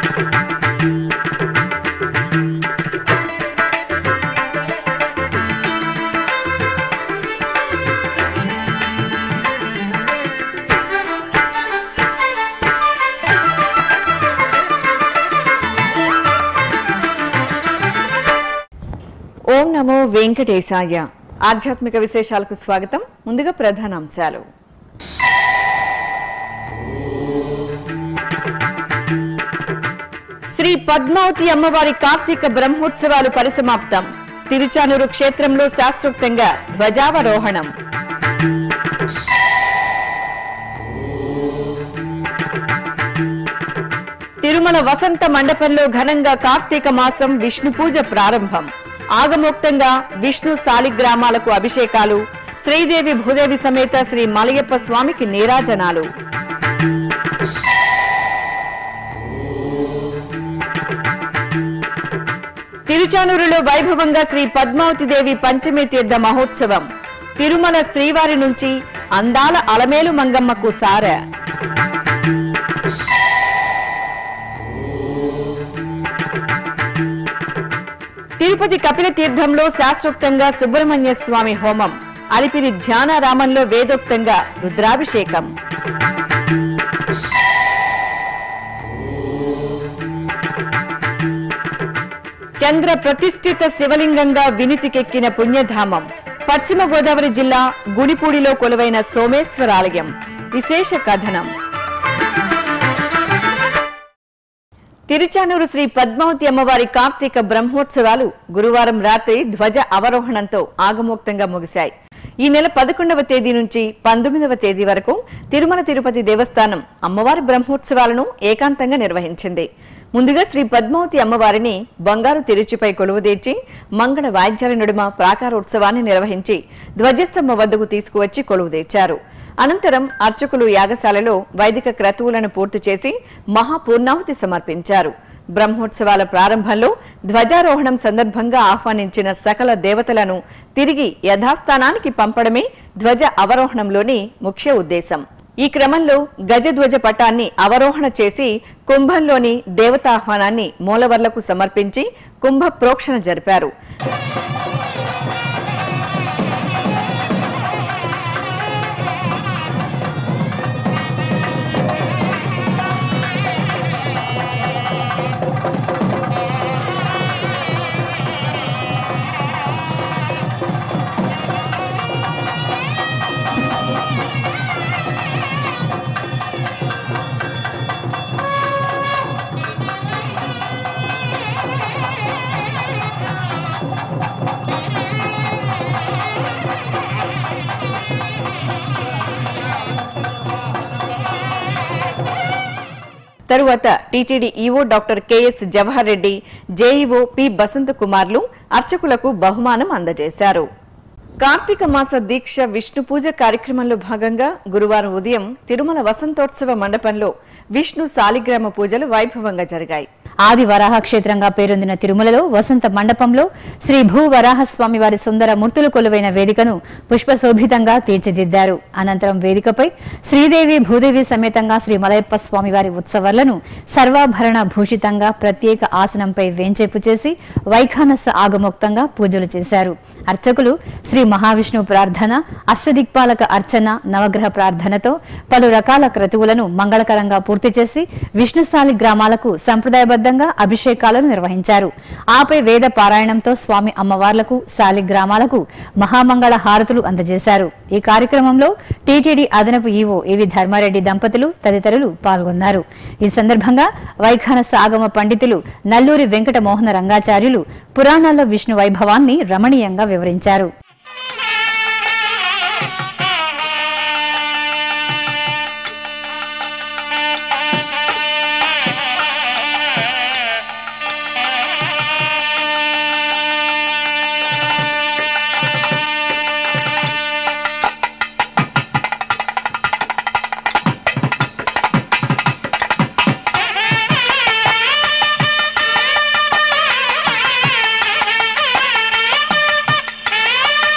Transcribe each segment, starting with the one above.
ఓం నమో వెంకటేశాయ ఆధ్యాత్మిక విశేషాలకు స్వాగతం ముందుగా ప్రధాన అంశాలు శ్రీ పద్మావతి అమ్మవారి కార్తీక బ్రహ్మోత్సవాలు పరిసమాప్తం తిరుచానూరు క్షేత్రంలో శాస్త్రోక్తంగా ధ్వజావరోహణం తిరుమల వసంత మండపంలో ఘనంగా కార్తీక మాసం విష్ణు పూజ ప్రారంభం ఆగమోక్తంగా విష్ణు సాలిగ్రామాలకు అభిషేకాలు శ్రీదేవి భూదేవి సమేత శ్రీ మలయప్ప స్వామికి నీరాజనాలు తిరుచానూరులో వైభవంగా శ్రీ పద్మావతి దేవి పంచమి తీర్థ మహోత్సవం తిరుమల శ్రీవారి నుంచి అందాల అలమేలు మంగమ్మకు సార తిరుపతి కపిల తీర్థంలో శాస్త్రోక్తంగా సుబ్రహ్మణ్య స్వామి హోమం అలిపిరి ధ్యానారామంలో వేదోక్తంగా రుద్రాభిషేకం చంద్ర ప్రతిష్ఠిత శివలింగంగా వినితికెక్కిన పుణ్యధామం పశ్చిమ గోదావరి జిల్లా గుడిపూడిలో కొలువైన సోమేశ్వరాలయం విశేష కథనం తిరుచానూరు శ్రీ పద్మావతి అమ్మవారి కార్తీక బ్రహ్మోత్సవాలు గురువారం రాత్రి ధ్వజ అవరోహణంతో ఆగమోక్తంగా ముగిశాయి ఈ నెల పదకొండవ తేదీ నుంచి పంతొమ్మిదవ తేదీ వరకు తిరుమల తిరుపతి దేవస్థానం అమ్మవారి బ్రహ్మోత్సవాలను ఏకాంతంగా నిర్వహించింది ముందుగా శ్రీ పద్మావతి అమ్మవారిని బంగారు తిరుచిపై కొలువుదీర్చి మంగళ వాయిద్యాల నడుమ ప్రాకారోత్సవాన్ని నిర్వహించి ధ్వజస్తంభం వద్దకు తీసుకువచ్చి కొలువుదీర్చారు అనంతరం అర్చకులు యాగశాలలో వైదిక క్రతువులను పూర్తి చేసి మహాపూర్ణాహుతి సమర్పించారు బ్రహ్మోత్సవాల ప్రారంభంలో ధ్వజారోహణం సందర్భంగా ఆహ్వానించిన సకల దేవతలను తిరిగి యథాస్థానానికి పంపడమే ధ్వజ అవరోహణంలోని ముఖ్య ఉద్దేశం ఈ క్రమంలో గజధ్వజ పటాన్ని అవరోహణ చేసి కుంభంలోని దేవతాహ్వానాన్ని మూలవర్లకు సమర్పించి కుంభ ప్రోక్షణ జరిపారు తరువాత TTD EO doctor KS Jawahar Reddy JEO P Basanta కుమార్లు అర్చకులకు బహుమానం అందజేశారు కార్తీక మాస దీక్ష విష్ణు పూజ కార్యక్రమంలో భాగంగా గురువారం ఉదయం తిరుమల వసంతోత్సవ మండపంలో విష్ణు సాలిగ్రామ పూజలు వైభవంగా జరిగాయి ఆది వరాహ క్షేత్రంగా పేరొందిన తిరుమలలో వసంత మండపంలో శ్రీ భూ వరాహస్వామి వారి సుందర మూర్తులు కొలువైన వేదికను పుష్పశోభితంగా తీర్చిదిద్దారు అనంతరం వేదికపై శ్రీదేవి భూదేవి సమేతంగా శ్రీ మలయప్ప స్వామి వారి ఉత్సవాలను సర్వాభరణ భూషితంగా ప్రత్యేక ఆసనంపై వేంచేపు చేసి వైఖానస ఆగమోక్తంగా పూజలు చేశారు అర్చకులు శ్రీ మహావిష్ణువు ప్రార్థన అష్టదిక్పాలక అర్చన నవగ్రహ ప్రార్థనతో పలు రకాల క్రతువులను మంగళకరంగా పూర్తి చేసి విష్ణుశాలి గ్రామాలకు సంప్రదాయబద్ధంగా అభిషేకాలను నిర్వహించారు ఆపై వేద పారాయణంతో స్వామి అమ్మవార్లకు శాలి గ్రామాలకు మహామంగళ హారతులు అందజేశారు ఈ కార్యక్రమంలో టీటీడీ అదనపు ఈవో ఏవి ధర్మారెడ్డి దంపతులు తదితరులు పాల్గొన్నారు ఈ సందర్భంగా వైఖానస ఆగమ పండితులు నల్లూరి వెంకట మోహన రంగాచార్యులు పురాణాల్లో విష్ణు వైభవాన్ని రమణీయంగా వివరించారు Thank you.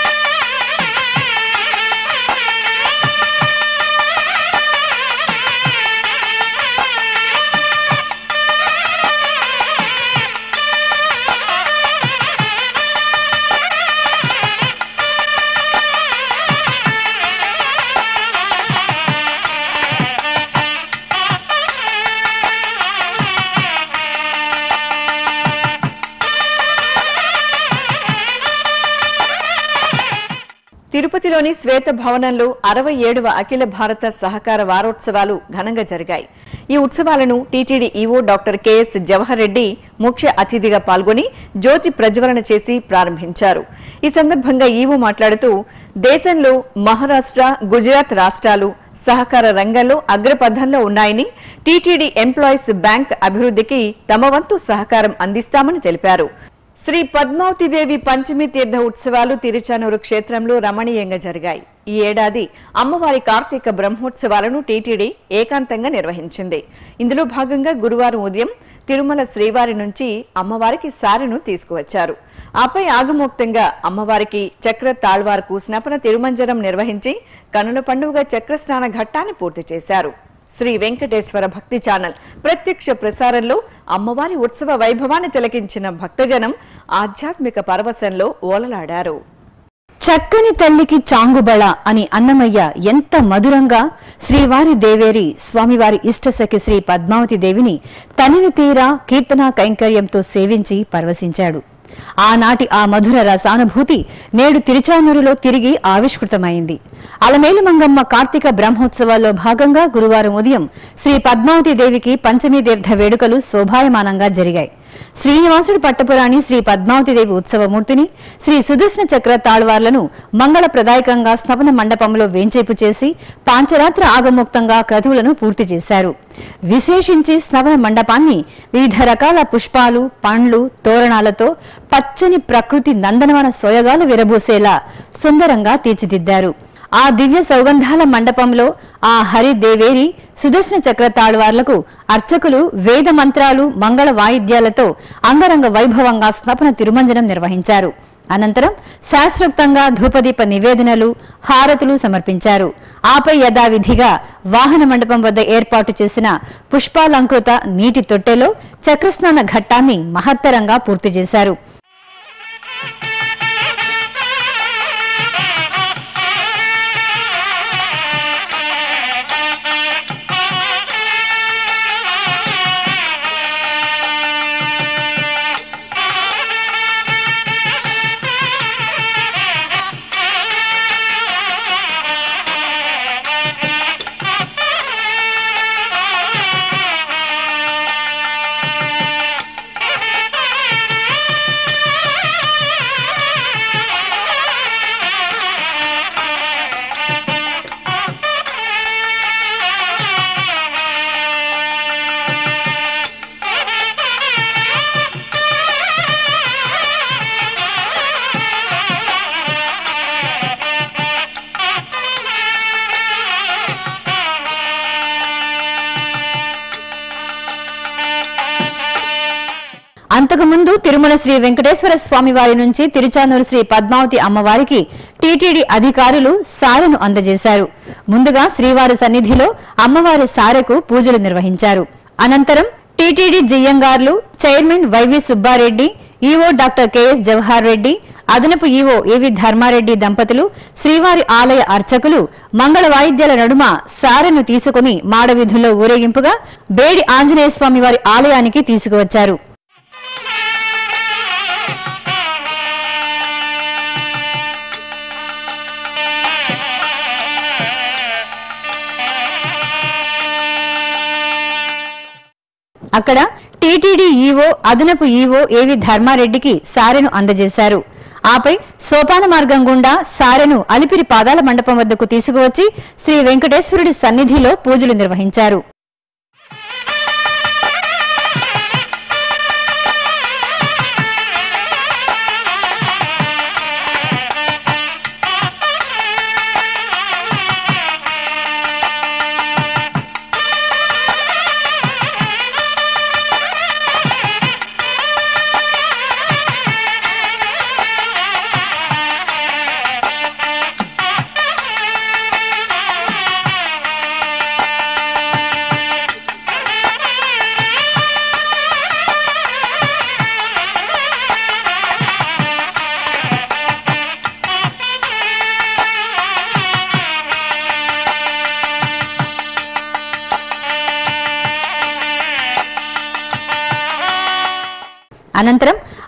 తిరుపతిలోని శ్వేత భవనంలో అరవై ఏడవ అఖిల భారత సహకార వారోత్సవాలు ఘనంగా జరిగాయి ఈ ఉత్సవాలను TTD EO doctor KS Jawahar Reddy ముఖ్య అతిథిగా పాల్గొని జ్యోతి ప్రజ్వలన చేసి ప్రారంభించారు ఈ సందర్భంగా ఈవో మాట్లాడుతూ దేశంలో మహారాష్ట్ర గుజరాత్ రాష్ట్రాలు సహకార రంగంలో అగ్రపథంలో ఉన్నాయని టీటీడీ ఎంప్లాయీస్ బ్యాంక్ అభివృద్ధికి తమ వంతు సహకారం అందిస్తామని తెలిపారు శ్రీ పద్మావతిదేవి పంచమి తీర్థ ఉత్సవాలు తిరుచానూరు క్షేత్రంలో రమణీయంగా జరిగాయి ఈ ఏడాది అమ్మవారి కార్తీక బ్రహ్మోత్సవాలను టీటీడీ ఏకాంతంగా నిర్వహించింది ఇందులో భాగంగా గురువారం ఉదయం తిరుమల శ్రీవారి నుంచి అమ్మవారికి సారెను తీసుకువచ్చారు ఆపై ఆగమోక్తంగా అమ్మవారికి చక్ర తాళ్వార్కు స్నపన తిరుమంజనం నిర్వహించి కనుల పండుగ చక్ర స్నాన ఘట్టాన్ని పూర్తి చేశారు శ్రీ వెంకటేశ్వర భక్తి ఛానల్ ప్రత్యక్ష ప్రసారంలో అమ్మవారి ఉత్సవ వైభవాన్ని తిలకించిన భక్తజనం ఆధ్యాత్మిక పరవశంలో ఓలలాడారు చక్కని తల్లికి చాంగుబళ అని అన్నమయ్య ఎంత మధురంగా శ్రీవారి దేవేరి స్వామివారి ఇష్టసఖి శ్రీ పద్మావతి దేవిని తనివి తీరా కీర్తనా కైంకర్యంతో సేవించి పరవశించాడు ఆనాటి ఆ మధుర రసానుభూతి నేడు తిరుచానూరులో తిరిగి ఆవిష్కృతమైంది అలమేలు మంగమ్మ కార్తీక బ్రహ్మోత్సవాల్లో భాగంగా గురువారం ఉదయం శ్రీ పద్మావతి దేవికి పంచమీ తీర్థ వేడుకలు శోభాయమానంగా జరిగాయి శ్రీనివాసుడు పట్టపురాణి శ్రీ పద్మావతిదేవి ఉత్సవమూర్తిని శ్రీ సుదర్శన చక్ర తాళ్వార్లను మంగళప్రదాయకంగా స్థపన మండపంలో వేంచేపు చేసి పాంచరాత్ర ఆగమోక్తంగా క్రతువులను పూర్తి చేశారు విశేషించి స్నవన మండపాన్ని వివిధ రకాల పుష్పాలు పండ్లు తోరణాలతో పచ్చని ప్రకృతి నందనవన సోయగాలు విరబూసేలా సుందరంగా తీర్చిదిద్దారు ఆ దివ్య సౌగంధాల మండపంలో ఆ హరి దేవేరి సుదర్శన చక్ర తాళ్వార్లకు అర్చకులు వేద మంత్రాలు మంగళ వాయిద్యాలతో అంగరంగ వైభవంగా స్నపన తిరుమంజనం నిర్వహించారు అనంతరం శాస్త్రోక్తంగా ధూపదీప నివేదనలు హారతులు సమర్పించారు ఆపై యథావిధిగా వాహన మండపం వద్ద ఏర్పాటు చేసిన పుష్పాలంకృత నీటి తొట్టెలో చక్రస్నాన ఘట్టాన్ని మహత్తరంగా పూర్తి చేశారు అంతకుముందు తిరుమల శ్రీ వెంకటేశ్వర స్వామి వారి నుంచి తిరుచానూరు శ్రీ పద్మావతి అమ్మవారికి టీటీడీ అధికారులు సారెను అందజేశారు ముందుగా శ్రీవారి సన్నిధిలో అమ్మవారి సారెకు పూజలు నిర్వహించారు అనంతరం టీటీడీ జియ్యంగార్లు chairman YV Subbareddy EO doctor KS Jawahar Reddy అదనపు ఈవో ఏవి ధర్మారెడ్డి దంపతులు శ్రీవారి ఆలయ అర్చకులు మంగళ వాయిద్యాల నడుమ సారెను తీసుకుని మాడవీధుల్లో ఊరేగింపుగా బేడి ఆంజనేయ స్వామి వారి ఆలయానికి తీసుకువచ్చారు అక్కడ టీటీడీ ఈవో అదనపు ఈవో ఏవి ధర్మారెడ్డికి సారెను అందజేశారు ఆపై సోపాన మార్గం గుండా సారెను అలిపిరి పాదాల మండపం వద్దకు తీసుకువచ్చి శ్రీ వెంకటేశ్వరుడి సన్నిధిలో పూజలు నిర్వహించారు అనంతరం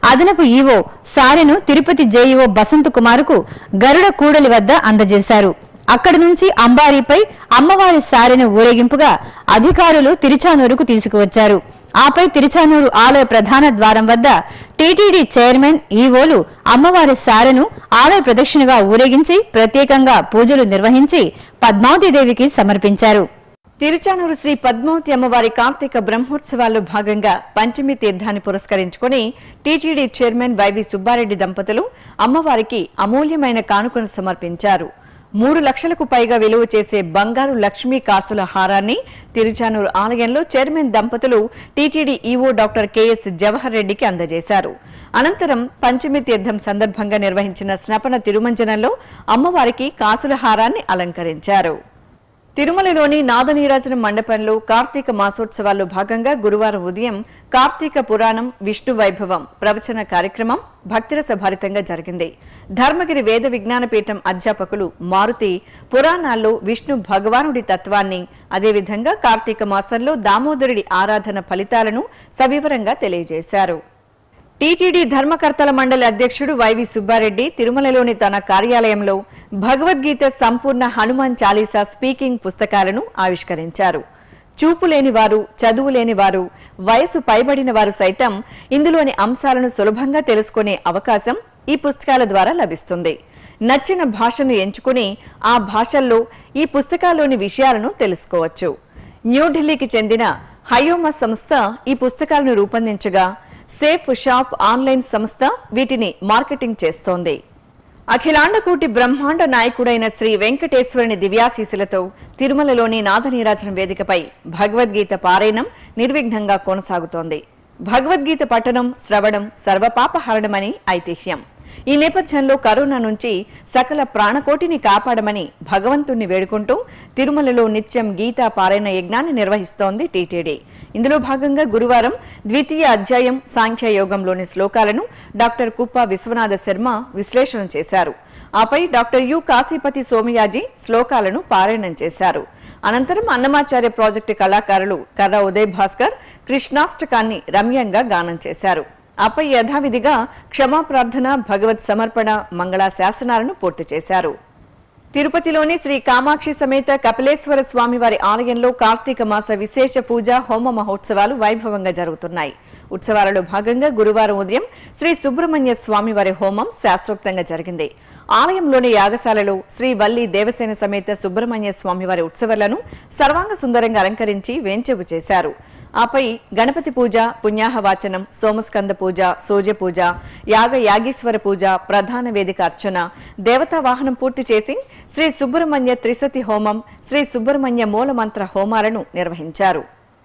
అదనపు ఈవో సారెను తిరుపతి జేఈఓ బసంత్ కుమార్కు గరుడ కూడలి వద్ద అందజేశారు అక్కడి నుంచి అంబారీపై అమ్మవారి సారెను ఊరేగింపుగా అధికారులు తిరుచానూరుకు తీసుకువచ్చారు ఆపై తిరుచానూరు ఆలయ ప్రధాన ద్వారం వద్ద టీటీడీ చైర్మన్ ఈవోలు అమ్మవారి సారెను ఆలయ ప్రదక్షిణగా ఊరేగించి ప్రత్యేకంగా పూజలు నిర్వహించి పద్మావతిదేవికి సమర్పించారు తిరుచానూరు శ్రీ పద్మావతి అమ్మవారి కార్తీక బ్రహ్మోత్సవాల్లో భాగంగా పంచమి తీర్థాన్ని పురస్కరించుకుని టీటీడీ చైర్మన్ వైవి సుబ్బారెడ్డి దంపతులు అమ్మవారికి అమూల్యమైన కానుకను సమర్పించారు మూడు లక్షలకు పైగా విలువ చేసే బంగారు లక్ష్మీ కాసుల హారాన్ని తిరుచానూరు ఆలయంలో చైర్మన్ దంపతులు TTD EO doctor KS Jawahar రెడ్డికి అందజేశారు అనంతరం పంచమి తీర్థం సందర్భంగా నిర్వహించిన స్నపన తిరుమంజనంలో అమ్మవారికి కాసుల హారాన్ని అలంకరించారు తిరుమలలోని నాదనీరాజనం మండపంలో కార్తీక మాసోత్సవాల్లో భాగంగా గురువారం ఉదయం కార్తీక పురాణం విష్ణు వైభవం ప్రవచన కార్యక్రమం భక్తిరస భరితంగా జరిగింది ధర్మగిరి వేద విజ్ఞాన పీఠం అధ్యాపకులు మారుతి పురాణాల్లో విష్ణు భగవానుడి తత్వాన్ని అదేవిధంగా కార్తీక మాసంలో దామోదరుడి ఆరాధన ఫలితాలను సవివరంగా తెలియజేశారు టీటీడీ ధర్మకర్తల మండలి అధ్యక్షుడు వైవి సుబ్బారెడ్డి తిరుమలలోని తన కార్యాలయంలో భగవద్గీత సంపూర్ణ హనుమాన్ చాలీసా స్పీకింగ్ పుస్తకాలను ఆవిష్కరించారు చూపు లేని వారు చదువు లేని వారు వయసు పైబడిన వారు సైతం ఇందులోని అంశాలను సులభంగా తెలుసుకునే అవకాశం ఈ పుస్తకాల ద్వారా లభిస్తుంది నచ్చిన భాషను ఎంచుకుని ఆ భాషల్లో ఈ పుస్తకాల్లోని విషయాలను తెలుసుకోవచ్చు న్యూఢిల్లీకి చెందిన హయోమా సంస్థ ఈ పుస్తకాలను రూపొందించగా సేఫ్ షాప్ ఆన్లైన్ సంస్థ వీటిని మార్కెటింగ్ చేస్తోంది అఖిలాండకోటి బ్రహ్మాండ నాయకుడైన శ్రీ వెంకటేశ్వరుని దివ్యాశీసులతో తిరుమలలోని నాదనీరాజనం వేదికపై భగవద్గీత పారాయణం నిర్విఘ్నంగా కొనసాగుతోంది భగవద్గీత పఠనం శ్రవణం సర్వపాపహరణమని ఐతిహ్యం ఈ నేపథ్యంలో కరోనా నుంచి సకల ప్రాణకోటిని కాపాడమని భగవంతుణ్ణి వేడుకుంటూ తిరుమలలో నిత్యం గీతా పారాయణ యజ్ఞాన్ని నిర్వహిస్తోంది టీటీడీ ఇందులో భాగంగా గురువారం ద్వితీయ అధ్యాయం సాంఖ్య యోగంలోని శ్లోకాలను డాక్టర్ కుప్ప విశ్వనాథ శర్మ విశ్లేషణ చేశారు ఆపై డాక్టర్ యు కాశీపతి సోమయాజీ శ్లోకాలను పారాయణం చేశారు అనంతరం అన్నమాచార్య ప్రాజెక్టు కళాకారులు కర్ర ఉదయ్ భాస్కర్ కృష్ణాష్టకాన్ని రమ్యంగా గానం చేశారు ఆపై యథావిధిగా క్షమాప్రార్థన భగవత్ సమర్పణ మంగళా శాసనాలను పూర్తి చేశారు తిరుపతిలోని శ్రీ కామాక్షి సమేత కపిలేశ్వర స్వామివారి ఆలయంలో కార్తీక మాస విశేష పూజ హోమ మహోత్సవాలు వైభవంగా జరుగుతున్నాయి ఉత్సవాలలో భాగంగా గురువారం ఉదయం శ్రీ సుబ్రహ్మణ్య స్వామివారి హోమం శాస్త్రోక్తంగా జరిగింది ఆలయంలోని యాగశాలలో శ్రీ వల్లి దేవసేన సమేత సుబ్రహ్మణ్య స్వామివారి ఉత్సవాలను సర్వాంగ సుందరంగా అలంకరించి వేంచెపు చేశారు ఆపై గణపతి పూజ పుణ్యాహవాచనం సోమస్కంద పూజ సూర్య పూజ యాగ యాగీశ్వర పూజ ప్రధాన వేదిక అర్చన దేవతా వాహనం పూర్తి చేసి శ్రీ సుబ్రహ్మణ్య త్రిసతి హోమం శ్రీ సుబ్రహ్మణ్య మూలమంత్ర హోమాలను నిర్వహించారు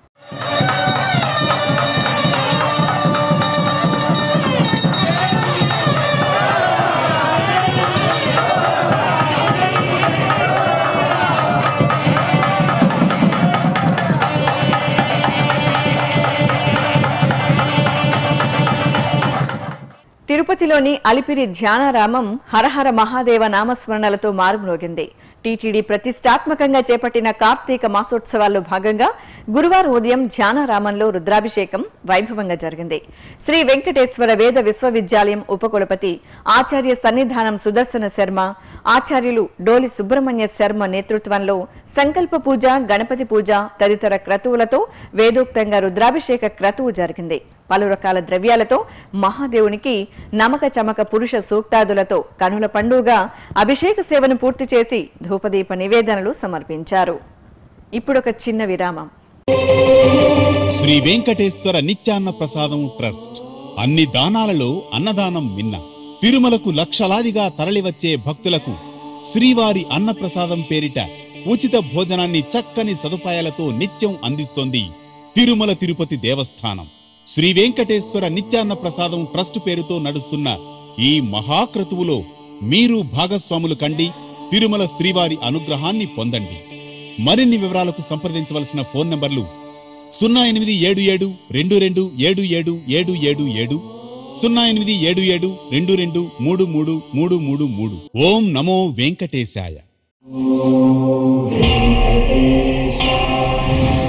తిరుపతిలోని అలిపిరి ధ్యానారామం హరహర మహాదేవ నామస్మరణలతో మారుమ్రోగింది టీటీడీ ప్రతిష్టాత్మకంగా చేపట్టిన కార్తీక మాసోత్సవాల్లో భాగంగా గురువారం ఉదయం ధ్యానారామంలో రుద్రాభిషేకం వైభవంగా జరిగింది శ్రీ వెంకటేశ్వర వేద విశ్వవిద్యాలయం ఉపకులపతి ఆచార్య సన్నిధానం సుదర్శన శర్మ ఆచార్యులు డోలి సుబ్రహ్మణ్య శర్మ నేతృత్వంలో సంకల్ప పూజ గణపతి పూజ తదితర క్రతువులతో వేదోక్తంగా రుద్రాభిషేక క్రతువు జరిగింది పలు రకాల ద్రవ్యాలతో మహాదేవునికి నమక చమక పురుష సూక్తాదులతో కనుల పండుగ అభిషేక సేవను పూర్తి చేసి ధూపదీప నివేదనలు సమర్పించారు ఇప్పుడొక చిన్న విరామం శ్రీ వెంకటేశ్వర నిత్యాన్న ప్రసాదం ట్రస్ట్ అన్ని దానాలలో అన్నదానం మిన్న తిరుమలకు లక్షలాదిగా తరలివచ్చే భక్తులకు శ్రీవారి అన్నప్రసాదం పేరిట ఉచిత భోజనాన్ని చక్కని సదుపాయాలతో నిత్యం అందిస్తోంది తిరుమల తిరుపతి దేవస్థానం శ్రీ వెంకటేశ్వర నిత్యాన్న ప్రసాదం ట్రస్ట్ పేరుతో నడుస్తున్న ఈ మహాక్రతువులో మీరు భాగస్వాములు కండి తిరుమల శ్రీవారి అనుగ్రహాన్ని పొందండి మరిన్ని వివరాలకు సంప్రదించవలసిన ఫోన్ నంబర్లు సున్నా ఎనిమిది ఏడు ఏడు రెండు రెండు ఏడు ఏడు ఏడు ఏడు ఏడు సున్నా ఎనిమిది ఏడు ఏడు రెండు రెండు మూడు మూడు మూడు మూడు మూడు ఓం నమో వెంకటేశాయ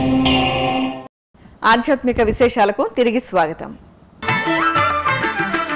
ఆధ్యాత్మిక విశేషాలకు తిరిగి స్వాగతం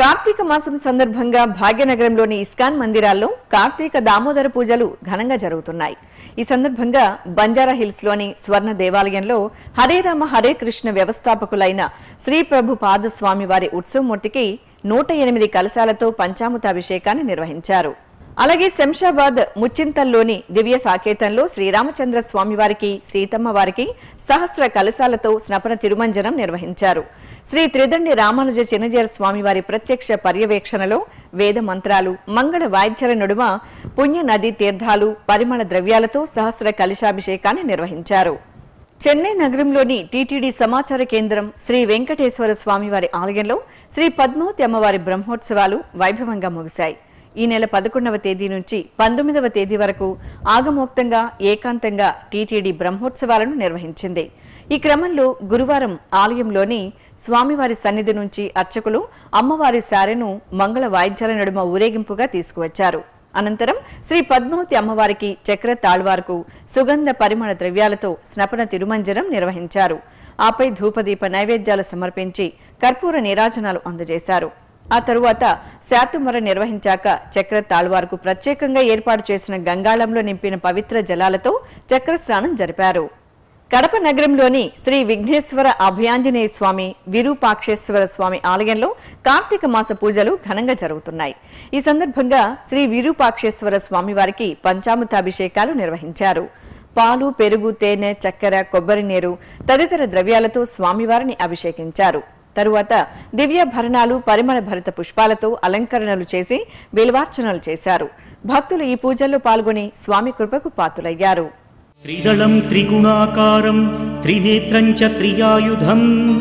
కార్తీక మాసం సందర్భంగా భాగ్యనగరంలోని ఇస్కాన్ మందిరాల్లో కార్తీక దామోదర పూజలు ఘనంగా జరుగుతున్నాయి ఈ సందర్భంగా బంజారా హిల్స్ లోని స్వర్ణ దేవాలయంలో హరే రామ హరే కృష్ణ వ్యవస్థాపకులైన శ్రీ ప్రభు పాదస్వామి వారి ఉత్సవమూర్తికి నూట ఎనిమిది కలశాలతో పంచామృతాభిషేకాన్ని నిర్వహించారు అలాగే శంషాబాద్ ముచ్చింతల్లోని దివ్య సాకేతంలో శ్రీరామచంద్ర స్వామి వారికి సీతమ్మ వారికి సహస్ర కలశాలతో స్నపన తిరుమంజనం నిర్వహించారు శ్రీ త్రిదండి రామానుజ చిన్నజీర స్వామి వారి ప్రత్యక్ష పర్యవేక్షణలో వేద మంత్రాలు మంగళ వాయిద్యాల నడుమ పుణ్య నదీ తీర్థాలు పరిమళ ద్రవ్యాలతో సహస్ర కలశాభిషేకాన్ని నిర్వహించారు చెన్నై నగరంలోని టీటీడీ సమాచార కేంద్రం శ్రీ వెంకటేశ్వర స్వామివారి ఆలయంలో శ్రీ పద్మావతి అమ్మవారి బ్రహ్మోత్సవాలు వైభవంగా ముగిశాయి ఈ నెల పదకొండవ తేదీ నుంచి పంతొమ్మిదవ తేదీ వరకు ఆగమోక్తంగా ఏకాంతంగా టీటీడీ బ్రహ్మోత్సవాలను నిర్వహించింది ఈ క్రమంలో గురువారం ఆలయంలోని స్వామివారి సన్నిధి నుంచి అర్చకులు అమ్మవారి సారెను మంగళ వాయిద్యాల నడుమ ఊరేగింపుగా తీసుకువచ్చారు అనంతరం శ్రీ పద్మావతి అమ్మవారికి చక్ర తాళ్వార్కు సుగంధ పరిమళ ద్రవ్యాలతో స్నపన తిరుమంజనం నిర్వహించారు ఆపై ధూపదీప నైవేద్యాలు సమర్పించి కర్పూర నీరాజనాలు అందజేశారు ఆ తరువాత శాతుమర నిర్వహించాక చక్ర తాళ్వార్కు ప్రత్యేకంగా ఏర్పాటు చేసిన గంగాళంలో నింపిన పవిత్ర జలాలతో చక్ర స్నానం జరిపారు కడప నగరంలోని శ్రీ విఘ్నేశ్వర అభయాంజనేయ స్వామి విరూపాక్షేశ్వర స్వామి ఆలయంలో కార్తీక మాస పూజలు ఘనంగా జరుగుతున్నాయి ఈ సందర్భంగా శ్రీ విరూపాక్షేశ్వర స్వామి వారికి పంచామృతాభిషేకాలు నిర్వహించారు పాలు పెరుగు తేనె చక్కెర కొబ్బరి నీరు తదితర ద్రవ్యాలతో స్వామివారిని అభిషేకించారు తరువాత దివ్యాభరణాలు పరిమళ భరిత పుష్పాలతో అలంకరణలు చేసి బిల్వార్చనలు చేశారు భక్తులు ఈ పూజల్లో పాల్గొని స్వామి కృపకు పాత్రులయ్యారు त्रिदलं त्रिगुणाकारं त्रिनेत्रं च त्रियायुधं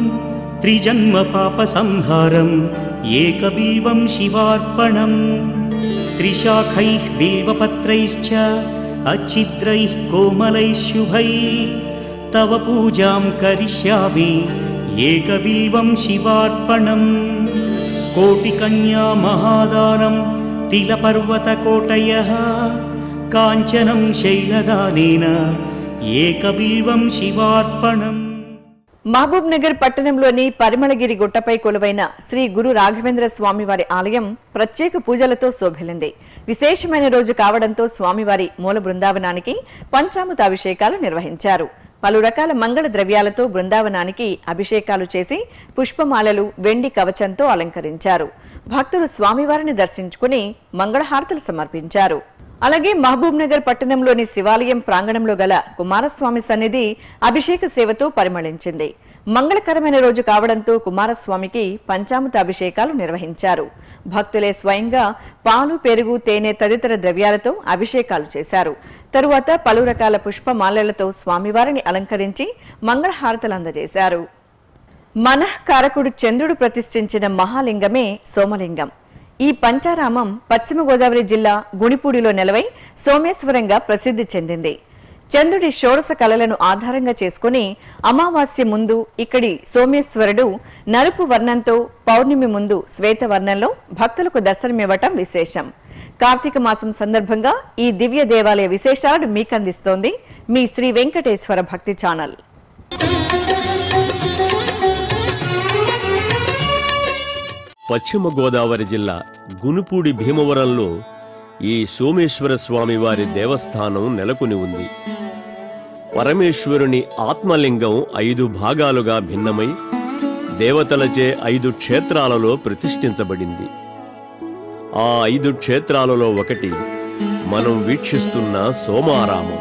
त्रिजन्मपापसंहारम् एकबिल्वं शिवार्पणम् त्रिशाखैः बिल्वपत्रैश्च अच्छिद्रैः कोमलैः शुभैः तव पूजां करिष्यामि एकबिल्वं शिवार्पणम् कोटिकन्या महादानं तिलपर्वतकोटयः काञ्चनं शैलदानेन एकबिल्वं शिवार्पणम् మహబూబ్ నగర్ పట్టణంలోని పరిమళగిరి గుట్టపై కొలువైన శ్రీ గురు రాఘవేంద్ర స్వామివారి ఆలయం ప్రత్యేక పూజలతో శోభిల్లింది విశేషమైన రోజు కావడంతో స్వామివారి మూల బృందావనానికి పంచామృతాభిషేకాలు నిర్వహించారు పలు రకాల మంగళ ద్రవ్యాలతో బృందావనానికి అభిషేకాలు చేసి పుష్పమాలలు వెండి కవచంతో అలంకరించారు భక్తులు స్వామివారిని దర్శించుకుని మంగళహారతులు సమర్పించారు అలాగే మహబూబ్ నగర్ పట్టణంలోని శివాలయం ప్రాంగణంలో గల కుమారస్వామి సన్నిధి అభిషేక సేవతో పరిమళించింది మంగళకరమైన రోజు కావడంతో కుమారస్వామికి పంచామృత అభిషేకాలు నిర్వహించారు భక్తులే స్వయంగా పాలు పెరుగు తేనె తదితర ద్రవ్యాలతో అభిషేకాలు చేశారు తరువాత పలు రకాల పుష్పమాలలతో స్వామివారిని అలంకరించి మంగళహారతలు అందజేశారు మనఃకారకుడు చంద్రుడు ప్రతిష్ఠించిన మహాలింగమే సోమలింగం ఈ పంచారామం పశ్చిమ గోదావరి జిల్లా గుణిపూడిలో నెలవై సోమేశ్వరంగా ప్రసిద్ధి చెందింది చంద్రుడి షోడశ కళలను ఆధారంగా చేసుకుని అమావాస్య ముందు ఇక్కడి సోమేశ్వరుడు నలుపు వర్ణంతో పౌర్ణమి ముందు శ్వేత వర్ణంలో భక్తులకు దర్శనమివ్వటం విశేషం కార్తీక మాసం సందర్భంగా ఈ దివ్య దేవాలయ విశేషాలను మీకందిస్తోంది మీ శ్రీ వెంకటేశ్వర భక్తి ఛానల్ పశ్చిమ గోదావరి జిల్లా గునుపూడి భీమవరంలో ఈ సోమేశ్వర స్వామి వారి దేవస్థానం నెలకొని ఉంది పరమేశ్వరుని ఆత్మలింగం ఐదు భాగాలుగా భిన్నమై దేవతలచే ఐదు క్షేత్రాలలో ప్రతిష్ఠించబడింది ఆ ఐదు క్షేత్రాలలో ఒకటి మనం వీక్షిస్తున్న సోమారామం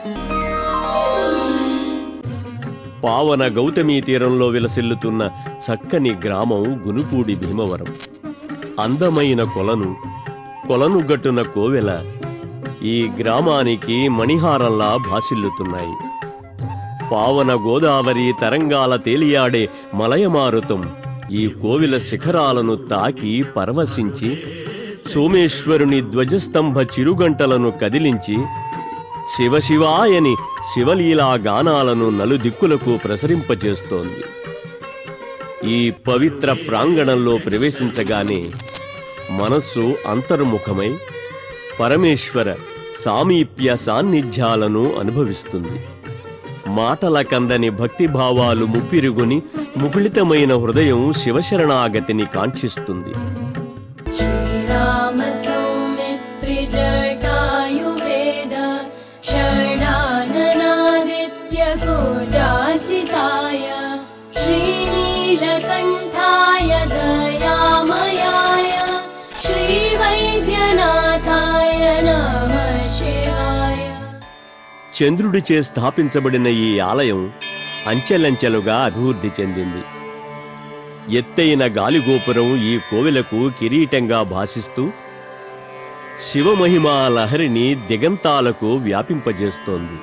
పావన గౌతమీ తీరంలో విలసిల్లుతున్న చక్కని గ్రామం గునుపూడి భీమవరం అందమైన కొలను కొలను గట్టున కోవెల ఈ గ్రామానికి మణిహారంలా భాసిల్లుతున్నాయి పావన గోదావరి తరంగాల తేలియాడే మలయమారుతం ఈ కోవిల శిఖరాలను తాకి పరవశించి సోమేశ్వరుని ధ్వజస్తంభ చిరుగంటలను కదిలించి శివశివాయని శివలీలా గానాలను నలుదిక్కులకు ప్రసరింపచేస్తోంది ఈ పవిత్ర ప్రాంగణంలో ప్రవేశించగానే మనస్సు అంతర్ముఖమై పరమేశ్వర సామీప్య సాన్నిధ్యాలను అనుభవిస్తుంది మాటల కందని భక్తిభావాలు ముప్పిరుగుని ముకుళితమైన హృదయం శివశరణాగతిని కాంక్షిస్తుంది विजटायुवेद षडाननादित्यकोजार्चिताय श्रीनीलकण्ठाय दयामयाय श्रीवैद्यनाथाय नमः शिवाय చంద్రుడిచే స్థాపించబడిన ఈ ఆలయం అంచెలంచెలుగా అభివృద్ధి చెందింది ఎత్తైన గాలిగోపురం ఈ కోవెలకు కిరీటంగా భాసిస్తూ శివమహిమా లహరిని దిగంతాలకు వ్యాపింపజేస్తోంది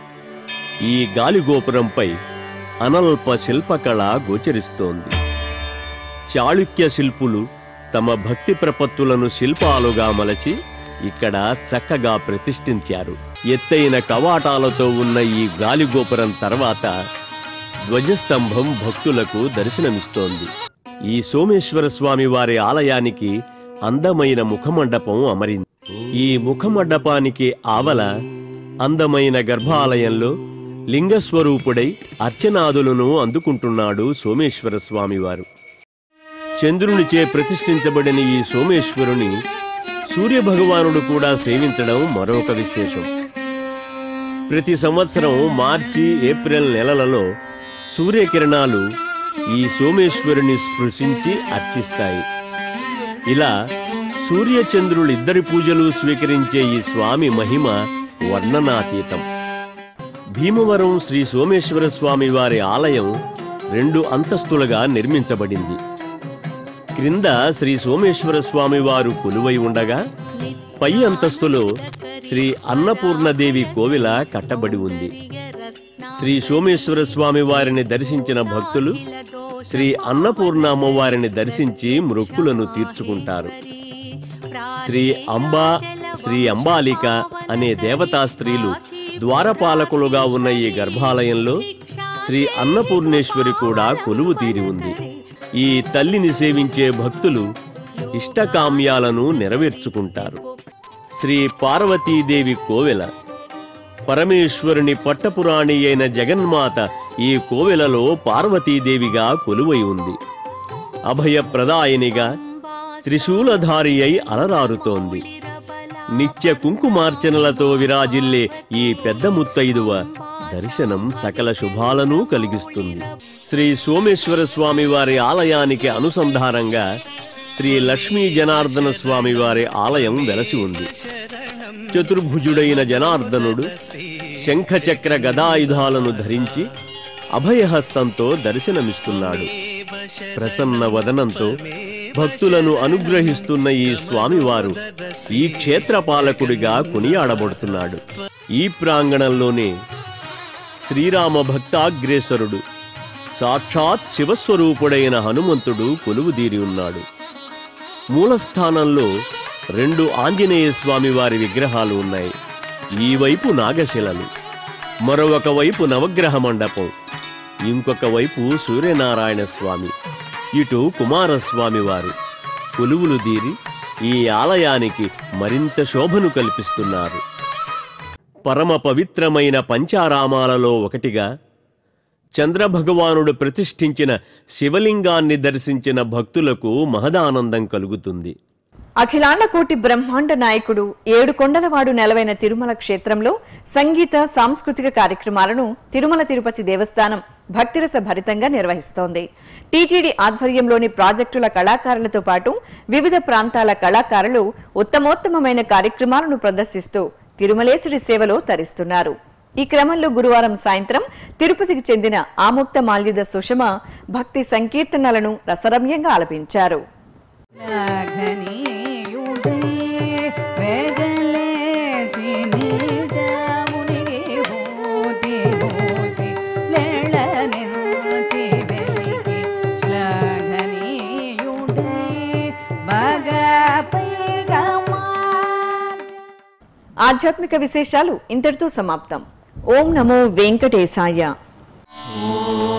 ఈ గాలిగోపురంపై అనల్ప శిల్పకళ గోచరిస్తోంది చాళుక్య శిల్పులు తమ భక్తి ప్రపత్తులను శిల్పాలుగా మలచి ఇక్కడ చక్కగా ప్రతిష్ఠించారు ఎత్తైన కవాటాలతో ఉన్న ఈ గాలిగోపురం తర్వాత ధ్వజస్తంభం భక్తులకు దర్శనమిస్తోంది ఈ సోమేశ్వర స్వామి వారి ఆలయానికి అందమైన ముఖమండపం అమరింది ఈ ముఖమండపానికి ఆవల అందమైన గర్భాలయంలో లింగస్వరూపుడై అర్చనాదులను అందుకుంటున్నాడు సోమేశ్వర స్వామివారు చంద్రునిచే ప్రతిష్ఠించబడిన ఈ సోమేశ్వరుని సూర్యభగవానుడు కూడా సేవించడం మరొక విశేషం ప్రతి సంవత్సరం మార్చి ఏప్రిల్ నెలలలో సూర్యకిరణాలు ఈ సోమేశ్వరుని స్పృశించి అర్చిస్తాయి ఇలా సూర్యచంద్రులిద్దరి పూజలు స్వీకరించే ఈ స్వామి మహిమ వర్ణనాతీతం భీమవరం శ్రీ సోమేశ్వర స్వామి వారి ఆలయం రెండు అంతస్తులుగా నిర్మించబడింది క్రింద శ్రీ సోమేశ్వర స్వామి వారు కొలువై ఉండగా పై అంతస్తులో శ్రీ అన్నపూర్ణదేవి కోవిల కట్టబడి ఉంది శ్రీ సోమేశ్వర స్వామి వారిని దర్శించిన భక్తులు శ్రీ అన్నపూర్ణ అమ్మవారిని దర్శించి మృక్కులను తీర్చుకుంటారు శ్రీ అంబా శ్రీ అంబాలిక అనే దేవతా స్త్రీలు ద్వారపాలకులుగా ఉన్న ఈ గర్భాలయంలో శ్రీ అన్నపూర్ణేశ్వరి కూడా కొలువు తీరి ఉంది ఈ తల్లిని సేవించే భక్తులు ఇష్టకామ్యాలను నెరవేర్చుకుంటారు శ్రీ పార్వతీదేవి కోవెల పరమేశ్వరుని పట్టపురాణి అయిన జగన్మాత ఈ కోవెలలో పార్వతీదేవిగా కొలువై ఉంది అభయప్రదాయినిగా త్రిశూలధారి అయి అలరారుతోంది నిత్య కుంకుమార్చనలతో విరాజిల్లే ఈ పెద్ద ముత్తైదువ దర్శనం సకల శుభాలను కలిగిస్తుంది శ్రీ సోమేశ్వర స్వామి వారి ఆలయానికి అనుసంధానంగా శ్రీ లక్ష్మీ జనార్దన స్వామి వారి ఆలయం వెలసి ఉంది చతుర్భుజుడైన జనార్దనుడు శంఖచక్ర గదాయుధాలను ధరించి అభయహస్తంతో దర్శనమిస్తున్నాడు ప్రసన్న వదనంతో భక్తులను అనుగ్రహిస్తున్న ఈ స్వామివారు ఈ క్షేత్ర పాలకుడిగా కొనియాడబడుతున్నాడు ఈ ప్రాంగణంలోనే శ్రీరామ భక్తాగ్రేసరుడు సాక్షాత్ శివస్వరూపుడైన హనుమంతుడు కొలువుదీరి ఉన్నాడు మూలస్థానంలో రెండు ఆంజనేయ స్వామి వారి విగ్రహాలు ఉన్నాయి ఈ వైపు నాగశిలలు మరొక వైపు నవగ్రహ మండపం ఇంకొక వైపు సూర్యనారాయణ స్వామి ఇటు కుమారస్వామి వారు కొలువులు దీరి ఈ ఆలయానికి మరింత శోభను కల్పిస్తున్నారు పరమ పవిత్రమైన పంచారామాలలో ఒకటిగా చంద్రభగవానుడు ప్రతిష్ఠించిన శివలింగాన్ని దర్శించిన భక్తులకు మహదానందం కలుగుతుంది అఖిలాండ కోటి బ్రహ్మాండ నాయకుడు ఏడు కొండలవాడు నెలవైన తిరుమల క్షేత్రంలో సంగీత సాంస్కృతిక కార్యక్రమాలను తిరుమల తిరుపతి దేవస్థానం భక్తిరస భరితంగా నిర్వహిస్తోంది టీటీడీ ఆధ్వర్యంలోని ప్రాజెక్టుల కళాకారులతో పాటు వివిధ ప్రాంతాల కళాకారులు ఉత్తమోత్తమమైన కార్యక్రమాలను ప్రదర్శిస్తూ తిరుమలేశుడి సేవలో తరిస్తున్నారు ఈ క్రమంలో గురువారం సాయంత్రం తిరుపతికి చెందిన ఆముక్త మాల్యద సుషమ భక్తి సంకీర్తనలను రసరమ్యంగా ఆలపించారు ಲಾಘನೀಯುಡೇ ಬೇಗಲೆ ಚಿನಿಡ ಮುನಿಗೆ ಹೋತಿ ಹೋಸಿ ಲೆಳನೆಂಚಿ ಬೆಲಿಗೆ ಶ್ಲಾಘನೀಯುಡೇ ಬಗ ಪೈಗಮಾ ఆధ్యాత్మిక విశేషాలు ఇంతటితో సమాప్తం ఓం నమో వెంకటేశాయ ॐ